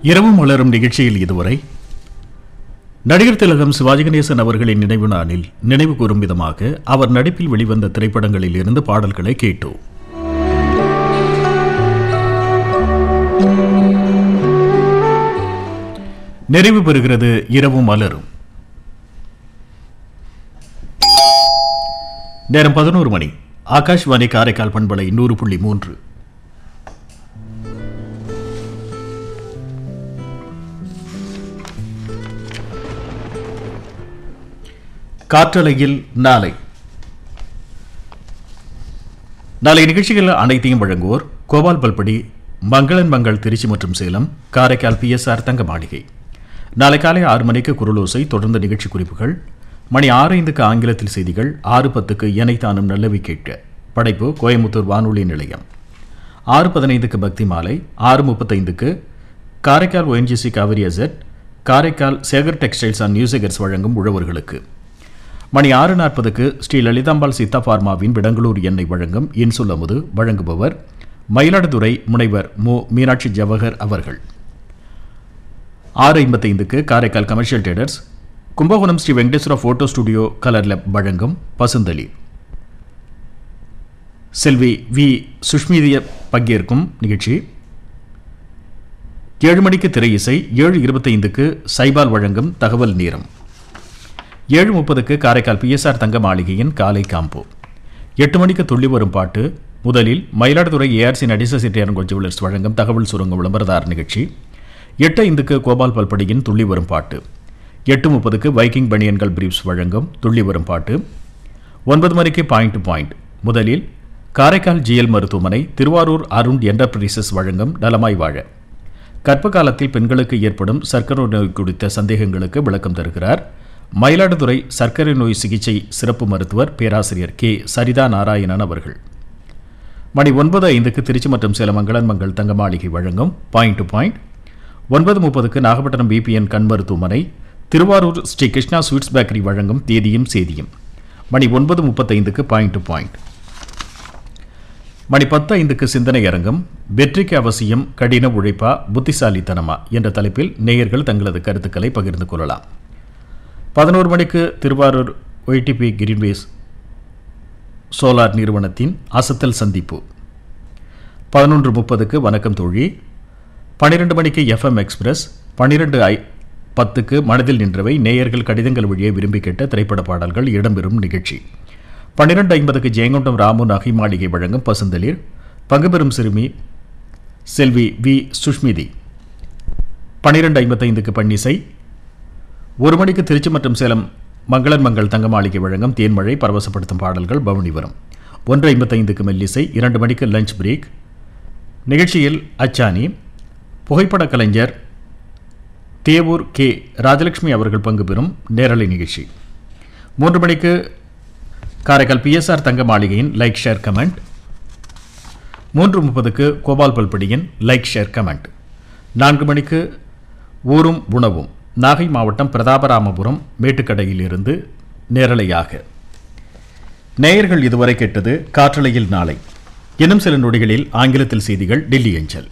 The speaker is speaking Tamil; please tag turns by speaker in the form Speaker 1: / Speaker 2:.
Speaker 1: இரவு மலரும் நிகழ்ச்சியில் இதுவரை நடிகர் திலகம் சிவாஜி கணேசன் அவர்களின் நினைவு நாளில் நினைவு கூறும் விதமாக அவர் நடிப்பில் வெளிவந்த திரைப்படங்களில் இருந்து பாடல்களை கேட்டோம் நிறைவு பெறுகிறது இரவு மலரும் நேரம் பதினோரு மணி ஆகாஷ்வாணி காரைக்கால் பண்பலை நூறு புள்ளி மூன்று காற்றலையில் நாளை நாளை நிகழ்ச்சிகள் அனைத்தையும் வழங்குவோர் கோபால் பல்படி மங்களன் மங்கள் திருச்சி மற்றும் சேலம் காரைக்கால் பிஎஸ்ஆர் தங்க மாளிகை நாளை காலை ஆறு மணிக்கு குரலோசை தொடர்ந்து நிகழ்ச்சி குறிப்புகள் மணி ஆறு ஐந்துக்கு ஆங்கிலத்தில் செய்திகள் ஆறு பத்துக்கு எனைத்தானும் நல்லவி கேட்க படைப்பு கோயமுத்தூர் வானொலி நிலையம் ஆறு பதினைந்துக்கு பக்தி மாலை ஆறு முப்பத்தைந்துக்கு Karaikal ONGC Cauvery asset Karaikal Sekar textiles and நியூசிகர்ஸ் வழங்கும் உழவர்களுக்கு மணி ஆறு நாற்பதுக்கு ஸ்ரீ லலிதாம்பாள் சித்தா பார்மாவின் விடங்களூர் எண்ணெய் வழங்கும் இன்சுல் அமுது வழங்குபவர் மயிலாடுதுறை முனைவர் மு மீனாட்சி ஜவஹர் அவர்கள் ஆறு ஐம்பத்தைந்துக்கு Karaikal commercial traders Kumbakonam Sri Venkateswara photo studio colour lab வழங்கும் பசுந்தளி செல்வி வி சுஷ்மிதிய பங்கேற்கும் நிகழ்ச்சி ஏழு மணிக்கு திரை இசை ஏழு இருபத்தைந்துக்கு சைபால் வழங்கும் தகவல் நேரம் ஏழு முப்பதுக்கு காரைக்கால் பிஎஸ்ஆர் தங்க மாளிகையின் காலை காம்போ எட்டு மணிக்கு துள்ளி வரும் பாட்டு முதலில் மயிலாடுதுறை ஏஆர்சி நடேச சிட்டியாரன் ஜுவல்லர்ஸ் வழங்கும் தகவல் சுருங்கம் விளம்பரதார் நிகழ்ச்சி எட்டு ஐந்துக்கு கோபால் பல்படியின் துள்ளி வரும் பாட்டு எட்டு முப்பதுக்கு வைக்கிங் பனியன்கள் பிரீப்ஸ் வழங்கும் துள்ளி வரும் பாட்டு ஒன்பது மணிக்கு பாயிண்ட் டு பாயிண்ட் முதலில் காரைக்கால் ஜிஎல் மருத்துவமனை திருவாரூர் அருண் என்டர்பிரைசஸ் வழங்கும் நலமாய் வாழ கர்ப்ப காலத்தில் பெண்களுக்கு ஏற்படும் சர்க்கரை நோய் குறித்த சந்தேகங்களுக்கு விளக்கம் தருகிறார் மயிலாடுதுறை சர்க்கரை நோய் சிகிச்சை சிறப்பு மருத்துவர் பேராசிரியர் கே சரிதா நாராயணன் அவர்கள் மணி ஒன்பது ஐந்துக்கு திருச்சி மற்றும் சேலம் மங்களன் மங்கள் தங்க மாளிகை வழங்கும் பாயிண்ட் டு பாயிண்ட் ஒன்பது முப்பதுக்கு நாகப்பட்டினம் பிபிஎன் கண் மருத்துவமனை திருவாரூர் ஸ்ரீ கிருஷ்ணா ஸ்வீட்ஸ் பேக்கரி வழங்கும் தேதியும் செய்தியும் மணி ஒன்பது முப்பத்தைந்துக்கு பாயிண்ட் டு பாயிண்ட் மணி பத்து ஐந்துக்கு சிந்தனை அரங்கம் வெற்றிக்கு அவசியம் கடின உழைப்பா புத்திசாலித்தனமா என்ற தலைப்பில் நேயர்கள் தங்களது கருத்துக்களை பகிர்ந்து கொள்ளலாம் பதினோரு மணிக்கு திருவாரூர் ஒய்டிபி கிரீன்வேஸ் சோலார் நிறுவனத்தின் அசத்தல் சந்திப்பு பதினொன்று முப்பதுக்கு வணக்கம் தோழி பன்னிரெண்டு மணிக்கு எஃப்எம் எக்ஸ்பிரஸ் பன்னிரெண்டு ஐ பத்துக்கு மனதில் நின்றவை நேயர்கள் கடிதங்கள் வழியே விரும்பி கேட்ட திரைப்பட பாடல்கள் இடம்பெறும் நிகழ்ச்சி பன்னிரெண்டு ஐம்பதுக்கு ஜெயங்கொண்டம் ராமு நகை மாளிகை வழங்கும் பசுந்தளிர் பங்குபெறும் சிறுமி செல்வி வி சுஷ்மிதி பன்னிரெண்டு ஐம்பத்தைந்துக்கு பன்னிசை ஒரு மணிக்கு திருச்சி மற்றும் சேலம் மங்களன் மங்கள் தங்க மாளிகை வழங்கும் தேன்மழை பரவசப்படுத்தும் பாடல்கள் பவனி வரும் ஒன்று ஐம்பத்தைந்துக்கு மெல்லிசை இரண்டு மணிக்கு லஞ்ச் பிரேக் நிகழ்ச்சியில் அச்சானி புகைப்பட கலைஞர் தேவூர் கே ராஜலட்சுமி அவர்கள் பங்கு பெறும் நேரலை நிகழ்ச்சி மூன்று மணிக்கு காரைக்கால் பிஎஸ்ஆர் தங்க மாளிகையின் லைக் ஷேர் கமெண்ட் மூன்று முப்பதுக்கு கோபால் பல்படியின் லைக் ஷேர் கமெண்ட் நான்கு மணிக்கு ஊரும் உணவும் நாகை மாவட்டம் பிரதாபராமபுரம் மேட்டுக்கடையிலிருந்து நேரலையாக நேயர்கள் இதுவரை கேட்டது காற்றலையில் நாளை இன்னும் சில நொடிகளில் ஆங்கிலத்தில் செய்திகள் டெல்லி அஞ்சல்